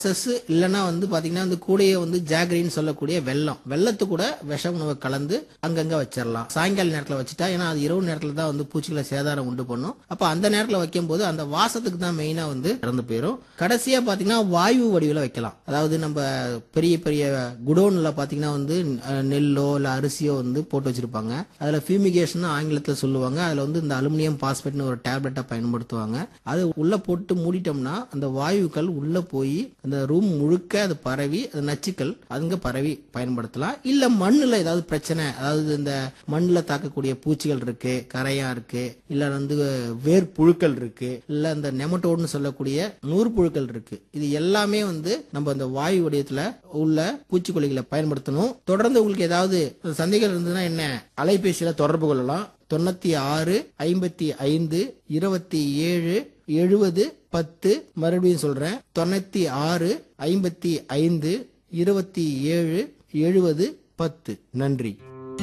chess இல்லைன்னா வந்து பாத்தீங்கன்னா வந்து கூடையே வந்து ஜாகரின்னு சொல்லக்கூடிய வெள்ளம் வெள்ளத்து கூட விஷ உணவை கலந்து அங்கங்க வச்சிடலாம் சாயங்கால நேரத்துல வச்சுட்டா ஏன்னா அது இரவு நேரத்துல தான் வந்து பூச்சிகளை சேதாரம் உண்டு பண்ணும் அப்ப அந்த நேரத்துல வைக்கும் போது அந்த வாசத்துக்கு தான் மெயினா வந்து இறந்து போயிடும் கடைசியா பாத்தீங்கன்னா வாயு வடிவில் வைக்கலாம் அதாவது நம்ம பெரிய பெரிய குடோன்ல பாத்தீங்கன்னா வந்து அஹ், நெல்லோ இல்ல அரிசியோ வந்து போட்டு வச்சிருப்பாங்க அதுல ஃபியூமிகேஷன் ஆங்கிலத்துல சொல்லுவாங்க அதுல வந்து இந்த அலுமினியம் பாஸ்பேட்னு ஒரு டேப்லெட்டை பயன்படுத்துவாங்க அது உள்ள போட்டு மூடிட்டோம்னா அந்த வாயுக்கள் உள்ள போய் அந்த ரூம் முழுக்க அது பரவி அது நச்சுக்கள் அங்க பரவி பயன்படுத்தலாம் இல்ல மண்ணுல ஏதாவது பிரச்சனை அதாவது இந்த மண்ணுல தாக்கக்கூடிய பூச்சிகள் இருக்கு கரையா இருக்கு இல்ல வந்து வேர் புழுக்கள் இருக்கு இல்ல இந்த நெமட்டோடுன்னு சொல்லக்கூடிய நூறு புழுக்கள் இருக்கு இது எல்லாமே வந்து நம்ம இந்த வாயு வடிவத்துல உள்ள பூச்சிக்கொல்லிகளை பயன்படுத்தணும் தொடர்ந்து உங்களுக்கு ஏதாவது சந்தேகம் இருந்ததுன்னா என்ன அலைபேசியில தொடர்பு கொள்ளலாம் தொண்ணூத்தி ஆறு ஐம்பத்தி ஐந்து இருபத்தி ஏழு எழுபது பத்து மறுபடியும் சொல்றேன் தொண்ணூத்தி ஆறு ஐம்பத்தி ஐந்து இருபத்தி ஏழு எழுபது பத்து நன்றி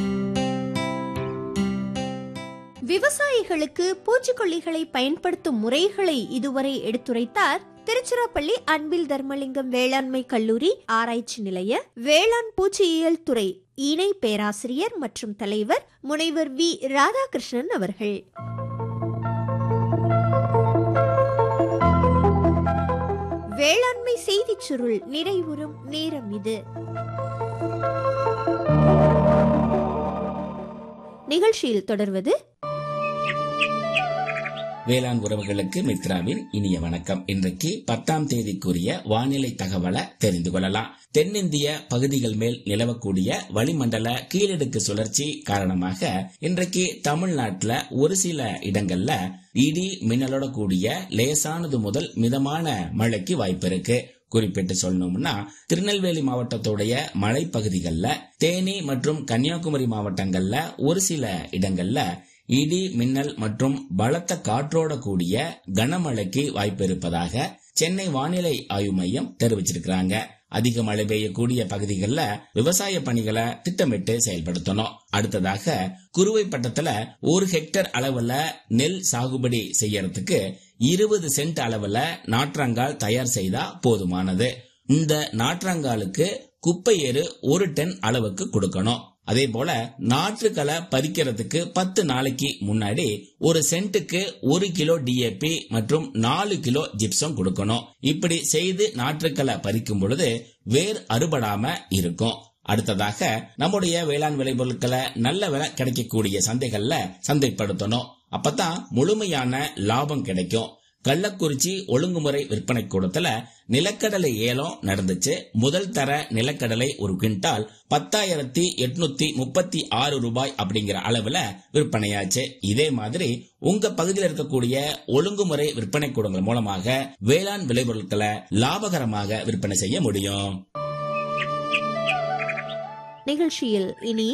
விவசாயிகளுக்கு பூச்சிக்கொல்லிகளை பயன்படுத்தும் முறைகளை இதுவரை எடுத்துரைத்தார் திருச்சிராப்பள்ளி அன்பில் தர்மலிங்கம் வேளாண்மை கல்லூரி ஆராய்ச்சி நிலைய வேளாண் பூச்சியியல் துறை இணை பேராசிரியர் மற்றும் தலைவர் முனைவர் வி ராதாகிருஷ்ணன் அவர்கள் வேளாண்மை செய்திச் சுருள் நிறைவுறும் நேரம் இது நிகழ்ச்சியில் தொடர்வது வேளாண் உறவுகளுக்கு மித்ராவின் இனிய வணக்கம் இன்றைக்கு பத்தாம் தேதிக்குரிய வானிலை தகவலை தெரிந்து கொள்ளலாம் தென்னிந்திய பகுதிகள் மேல் நிலவக்கூடிய வளிமண்டல கீழடுக்கு சுழற்சி காரணமாக இன்றைக்கு தமிழ்நாட்டுல ஒரு சில இடங்கள்ல இடி மின்னலோட கூடிய லேசானது முதல் மிதமான மழைக்கு வாய்ப்பு இருக்கு குறிப்பிட்டு சொல்லணும்னா திருநெல்வேலி மாவட்டத்துடைய மலைப்பகுதிகளில் தேனி மற்றும் கன்னியாகுமரி மாவட்டங்கள்ல ஒரு சில இடங்கள்ல இடி மின்னல் மற்றும் பலத்த காற்றோட கூடிய கனமழைக்கு வாய்ப்பு இருப்பதாக சென்னை வானிலை ஆய்வு மையம் தெரிவிச்சிருக்கிறாங்க அதிக மழை பெய்யக்கூடிய பகுதிகளில் விவசாய பணிகளை திட்டமிட்டு செயல்படுத்தணும் அடுத்ததாக குறுவை பட்டத்துல ஒரு ஹெக்டர் அளவுல நெல் சாகுபடி செய்யறதுக்கு இருபது சென்ட் அளவுல நாற்றாங்கால் தயார் செய்தா போதுமானது இந்த நாற்றாங்காலுக்கு குப்பை ஏறு ஒரு டன் அளவுக்கு கொடுக்கணும் அதே போல நாற்றுக்களை பறிக்கிறதுக்கு பத்து நாளைக்கு முன்னாடி ஒரு சென்ட்டுக்கு ஒரு கிலோ டிஏபி மற்றும் நாலு கிலோ ஜிப்சம் கொடுக்கணும் இப்படி செய்து நாற்றுக்களை பறிக்கும் பொழுது வேர் அறுபடாம இருக்கும் அடுத்ததாக நம்முடைய வேளாண் விளைபொருட்களை நல்ல விலை கிடைக்கக்கூடிய சந்தைகள்ல சந்தைப்படுத்தணும் அப்பதான் முழுமையான லாபம் கிடைக்கும் கள்ளக்குறிச்சி ஒழுங்குமுறை விற்பனை கூடத்துல நிலக்கடலை ஏலம் நடந்துச்சு முதல் தர நிலக்கடலை ஒரு குவிண்டால் பத்தாயிரத்தி எட்நூத்தி முப்பத்தி ஆறு ரூபாய் அப்படிங்கிற அளவுல விற்பனையாச்சு இதே மாதிரி உங்க பகுதியில் இருக்கக்கூடிய ஒழுங்குமுறை விற்பனை கூடங்கள் மூலமாக வேளாண் விளைபொருட்களை லாபகரமாக விற்பனை செய்ய முடியும் நிகழ்ச்சியில் இனி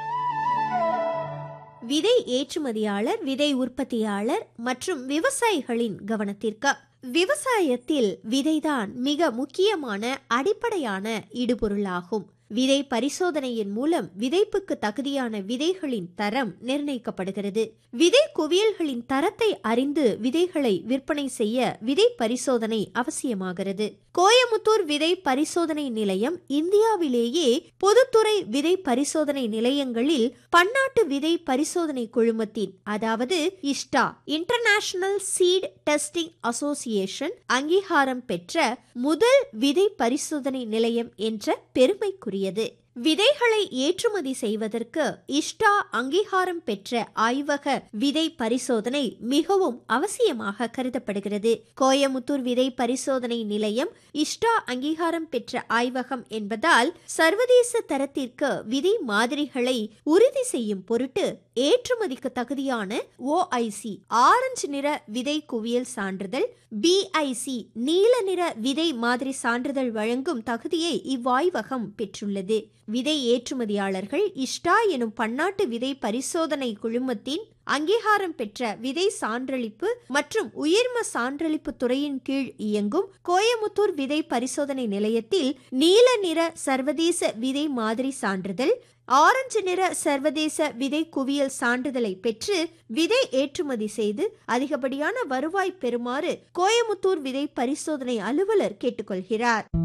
விதை ஏற்றுமதியாளர் விதை உற்பத்தியாளர் மற்றும் விவசாயிகளின் கவனத்திற்கு விவசாயத்தில் விதைதான் மிக முக்கியமான அடிப்படையான இடுபொருளாகும் விதை பரிசோதனையின் மூலம் விதைப்புக்கு தகுதியான விதைகளின் தரம் நிர்ணயிக்கப்படுகிறது விதை குவியல்களின் தரத்தை அறிந்து விதைகளை விற்பனை செய்ய விதை பரிசோதனை அவசியமாகிறது கோயமுத்தூர் விதை பரிசோதனை நிலையம் இந்தியாவிலேயே பொதுத்துறை விதை பரிசோதனை நிலையங்களில் பன்னாட்டு விதை பரிசோதனை குழுமத்தின் அதாவது ISTA international seed testing association அங்கீகாரம் பெற்ற முதல் விதை பரிசோதனை நிலையம் என்ற பெருமைக்குரியது விதைகளை ஏற்றுமதி செய்வதற்கு இஷ்டா அங்கீகாரம் பெற்ற ஆய்வக விதை பரிசோதனை மிகவும் அவசியமாக கருதப்படுகிறது கோயமுத்தூர் விதை பரிசோதனை நிலையம் இஷ்டா அங்கீகாரம் பெற்ற ஆய்வகம் என்பதால் சர்வதேச தரத்திற்கு விதை மாதிரிகளை உறுதி செய்யும் பொருட்டு ஏற்றுமதிக்கு தகுதியான ஓஐசி ஆரஞ்சு நிற விதை குவியல் சான்றிதழ் பிஐசி நீல நிற விதை மாதிரி சான்றிதழ் வழங்கும் தகுதியை இவ்வாய்வகம் பெற்றுள்ளது விதை ஏற்றுமதியாளர்கள் இஷ்டா எனும் பன்னாட்டு விதை பரிசோதனை குழுமத்தின் அங்கீகாரம் பெற்ற விதை சான்றளிப்பு மற்றும் உயிர்ம சான்றளிப்பு துறையின் கீழ் இயங்கும் கோயமுத்தூர் விதை பரிசோதனை நிலையத்தில் நீல நிற சர்வதேச விதை மாதிரி சான்றிதழ் ஆரஞ்சு நிற சர்வதேச விதை குவியல் சான்றிதழை பெற்று விதை ஏற்றுமதி செய்து அதிகப்படியான வருவாய் பெறுமாறு கோயமுத்தூர் விதை பரிசோதனை அலுவலர் கேட்டுக்கொள்கிறார்